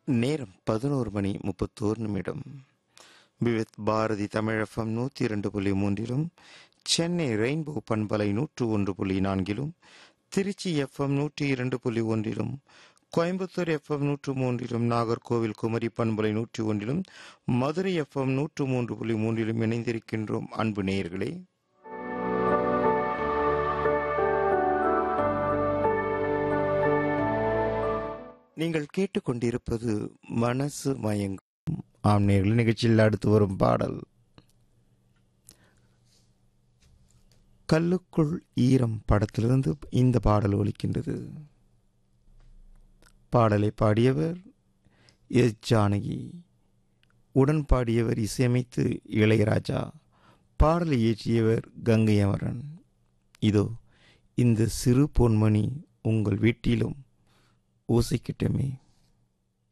நேரம் பதினோரு மணி முப்பத்தோரு நிமிடம் விவித் பாரதி தமிழகம் நூற்றி இரண்டு புள்ளி மூன்றிலும் சென்னை ரெயின்போ பண்பலை நூற்று ஒன்று புள்ளி நான்கிலும் திருச்சி எஃப்எம் நூற்றி இரண்டு புள்ளி ஒன்றிலும் கோயம்புத்தூர் எஃப்எம் நூற்று மூன்றிலும் நாகர்கோவில் குமரி பண்பலை நூற்றி ஒன்றிலும் மதுரை எஃப்எம் நூற்று மூன்று புள்ளி மூன்றிலும் இணைந்திருக்கின்றோம் அன்பு நேயர்களே நீங்கள் கேட்டுக்கொண்டிருப்பது மனசு மயங்கும் ஆம் நேர்கள் நிகழ்ச்சியில் அடுத்து வரும் பாடல் கல்லுக்குள் ஈரம் படத்திலிருந்து இந்த பாடல் ஒலிக்கின்றது பாடலை பாடியவர் எஸ் ஜானகி உடன் பாடியவர் இசையமைத்து இளையராஜா பாடலை இயற்றியவர் கங்கை அமரன் இதோ இந்த சிறு பொன்மணி உங்கள் வீட்டிலும் ஓசைக்கிட்டமே